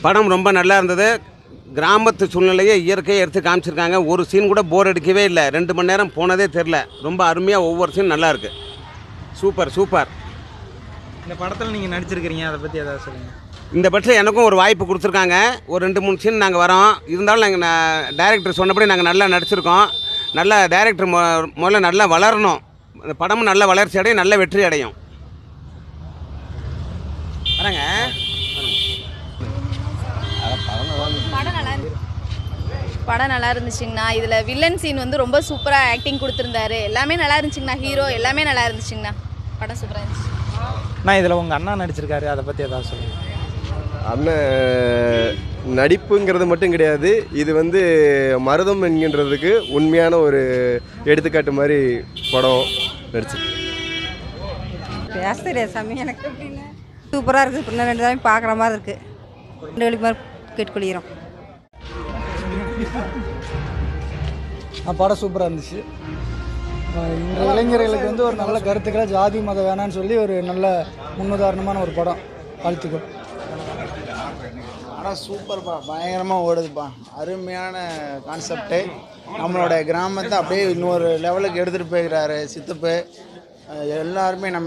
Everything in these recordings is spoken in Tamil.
படம் ரொம்ப நல்லா இருந்தது கிராமத்து சூழ்நிலையை இயற்கையை எடுத்து காமிச்சிருக்காங்க ஒரு சீன் கூட போர் அடிக்கவே இல்லை ரெண்டு மணி நேரம் போனதே தெரில ரொம்ப அருமையாக ஒவ்வொரு சீன் நல்லா இருக்கு சூப்பர் சூப்பர் இந்த படத்தில் நீங்கள் நடிச்சிருக்கிறீங்க அதை பற்றி ஏதாவது சொல்லுங்கள் இந்த பட்சம் எனக்கும் ஒரு வாய்ப்பு கொடுத்துருக்காங்க ஒரு ரெண்டு மூணு சீன் நாங்கள் வரோம் இருந்தாலும் நாங்கள் டைரக்டர் சொன்னபடி நாங்கள் நல்லா நடிச்சிருக்கோம் நல்லா டைரக்டர் மொ முதல்ல நல்லா வளரணும் இந்த படமும் நல்ல வளர்ச்சி அடையும் நல்ல வெற்றி அடையும் வரேங்க படம் நல்லா இருந்து- படம் நல்லா இருந்துச்சுங்கண்ணா இதில் வில்லன் சீன் வந்து ரொம்ப சூப்பராக ஆக்டிங் கொடுத்துருந்தாரு எல்லாமே நல்லா இருந்துச்சுங்கண்ணா ஹீரோ எல்லாமே நல்லா இருந்துச்சுங்கண்ணா படம் சூப்பராக இருந்துச்சு நான் இதில் உங்கள் அண்ணா நடிச்சிருக்காரு அதை பற்றி ஏதாவது சொல்லுங்கள் அண்ணன் நடிப்புங்கிறது மட்டும் கிடையாது இது வந்து மருதம் என்கின்றதுக்கு உண்மையான ஒரு எடுத்துக்காட்டு மாதிரி படம் நடிச்சு பேச தெரியாது சாமி எனக்கு எப்படின்னு சூப்பராக இருக்குது இன்னும் ரெண்டு தடவை பார்க்குற மாதிரி இருக்குது ரெண்டு வழி மாதிரி கேட்டுக்கொள்கிறோம் படம் சூப்பராக இருந்துச்சு அஹ் இன்றைய இளைஞர்களுக்கு வந்து ஒரு நல்ல கருத்துக்களை ஜாதி மதம் வேணான்னு சொல்லி ஒரு நல்ல முன்னுதாரணமான ஒரு படம் வாழ்த்துக்கள் படம் சூப்பர்ப்பா பயங்கரமாக ஓடுதுப்பா அருமையான கான்செப்ட்டு நம்மளோட கிராமத்தை அப்படியே இன்னொரு லெவலுக்கு எடுத்துகிட்டு போய்க்கிறாரு சித்தப்பு அஹ் எல்லாருமே நம்ம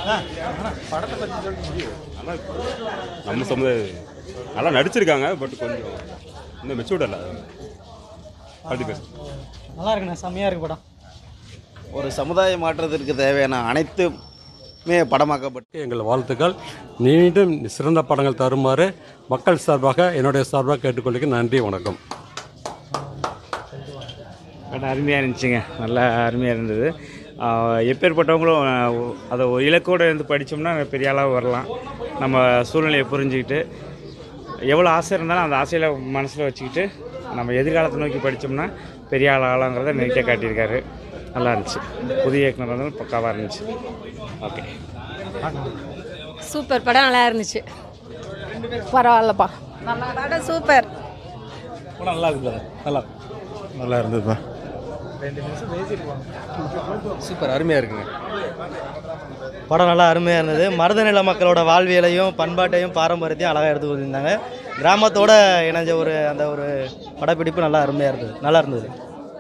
நம்ம சமுதாயம் நல்லா நடிச்சிருக்காங்க பட் கொஞ்சம் இன்னும் மெச்சூர்ட் இல்லை அப்படி பேச நல்லா இருக்குண்ணா செம்மையாக இருக்கு படம் ஒரு சமுதாய மாற்றத்திற்கு தேவையான அனைத்துமே படமாக்கப்பட்டு எங்கள் வாழ்த்துக்கள் மீண்டும் சிறந்த படங்கள் தருமாறு மக்கள் சார்பாக என்னுடைய சார்பாக கேட்டுக்கொள்ளுக்கு நன்றி வணக்கம் படம் அருமையாக இருந்துச்சுங்க நல்லா அருமையாக இருந்தது ஆஹ் எப்பேற்பட்டவங்களும் ஆஹ் அதை ஒரு இலக்கோடு இருந்து படித்தோம்னா பெரிய ஆளாக வரலாம் நம்ம சூழ்நிலையை புரிஞ்சுக்கிட்டு எவ்வளோ ஆசை இருந்தாலும் அந்த ஆசையில் மனசில் வச்சுக்கிட்டு நம்ம எதிர்காலத்தை நோக்கி படித்தோம்னா பெரிய ஆள் ஆளாங்கிறத நெருக்கிய காட்டியிருக்காரு நல்லா இருந்துச்சு புதிய இயக்குனர் வந்து பக்காவாக இருந்துச்சு ஓகே சூப்பர் படம் நல்லா இருந்துச்சு பரவாயில்லப்பா படம் சூப்பர் படம் நல்லா இருக்கு நல்லா நல்லா இருந்ததுப்பா ரெண்டு நிமிஷம் பேசியிருப்பாங்க சூப்பர் அருமையாக இருக்குங்க படம் நல்லா அருமையாக இருந்தது மருதநில மக்களோட வாழ்வியலையும் பண்பாட்டையும் பாரம்பரியத்தையும் அழகாக எடுத்து கொடுத்துருந்தாங்க கிராமத்தோட இணைஞ்ச ஒரு அந்த ஒரு படப்பிடிப்பு நல்லா அருமையாக இருந்தது நல்லா இருந்தது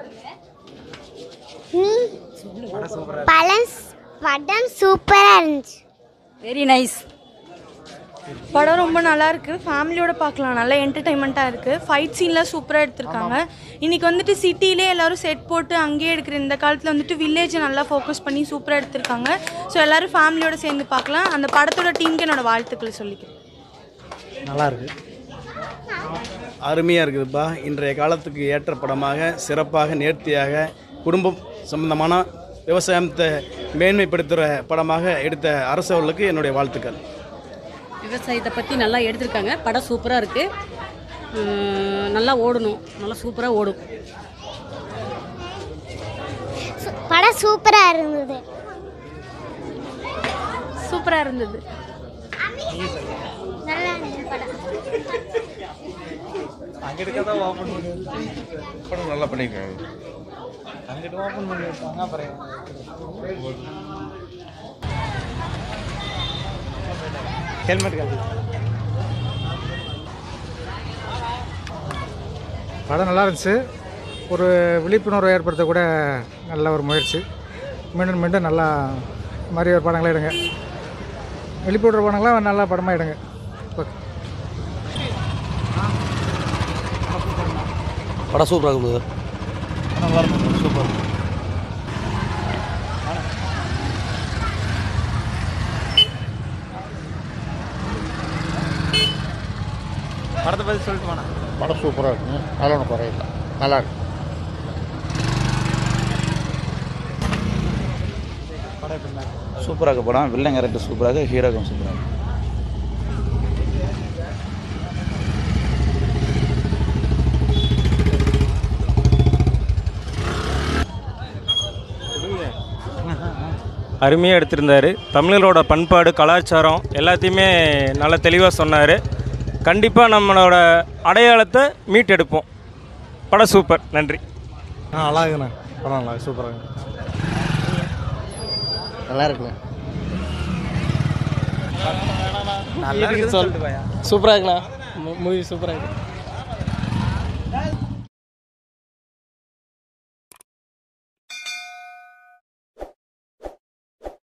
படம் படம் சூப்பராக இருந்துச்சு வெரி நைஸ் படம் ரொம்ப நல்லா இருக்கு ஃபேமிலியோட பார்க்கலாம் நல்ல என்டர்டைன்மெண்ட்டாக இருக்கு ஃபைட் சீன்லாம் சூப்பராக எடுத்திருக்காங்க இன்னைக்கு வந்துட்டு சிட்டிலே எல்லாரும் செட் போட்டு அங்கேயே எடுக்கிற இந்த காலத்தில் வந்துட்டு வில்லேஜை நல்லா ஃபோக்கஸ் பண்ணி சூப்பராக எடுத்திருக்காங்க ஸோ எல்லாரும் ஃபேமிலியோட சேர்ந்து பார்க்கலாம் அந்த படத்தோட டீமுக்கு என்னோட வாழ்த்துக்கள் சொல்லிக்கிறேன் நல்லா இருக்கு அருமையாக இருக்குதுப்பா இன்றைய காலத்துக்கு ஏற்ற படமாக சிறப்பாக நேர்த்தியாக குடும்பம் சம்பந்தமான விவசாயத்தை மேன்மைப்படுத்துகிற படமாக எடுத்த அரசவர்களுக்கு என்னுடைய வாழ்த்துக்கள் விவசாயத்தை பற்றி நல்லா எடுத்திருக்காங்க படம் சூப்பராக இருக்குது நல்லா ஓடணும் நல்லா சூப்பராக ஓடும் படம் சூப்பராக இருந்தது சூப்பராக இருந்தது நல்லா இருந்தது படம் அங்கிட்டு தான் ஓப்பன் பண்ணி படம் நல்லா பண்ணியிருக்காங்க அங்கிட்டு ஓப்பன் பண்ணி வைப்பாங்க அப்புறம் ஹெல்மெட் கழட்டி படம் நல்லா இருந்துச்சு ஒரு விழிப்புணர்வு ஏற்படுத்தக்கூட நல்ல ஒரு முயற்சி மீண்டும் மீண்டும் நல்லா இந்த மாதிரி ஒரு படங்களை எடுங்க விழிப்புணர்வு படங்களாம் நல்லா படமாக எடுங்க ஓகே படம் சூப்பராக இருந்தது சூப்பர் படத்தை பற்றி சொல்லிட்டு போனா படம் சூப்பராக இருக்குங்க அதெல்லாம் ஒன்றும் குறையில்லை நல்லா இருக்கு படம் எப்படி இருந்தாங்க சூப்பராக இருக்கு படம் வில்லன் கேரக்டர் சூப்பராக ஹீரோக்கும் சூப்பராக அருமையாக எடுத்திருந்தார் தமிழரோட பண்பாடு கலாச்சாரம் எல்லாத்தையுமே நல்லா தெளிவாக சொன்னார் கண்டிப்பாக நம்மளோட அடையாளத்தை மீட்டெடுப்போம் படம் சூப்பர் நன்றி ஆ நல்லா இருக்குண்ணா படம் நல்லா சூப்பராக இருக்கு நல்லா இருக்குண்ணே நல்லா இருக்குன்னு சொல்லிட்டு போயா சூப்பராக இருக்குண்ணா மூவி சூப்பராக இருக்குது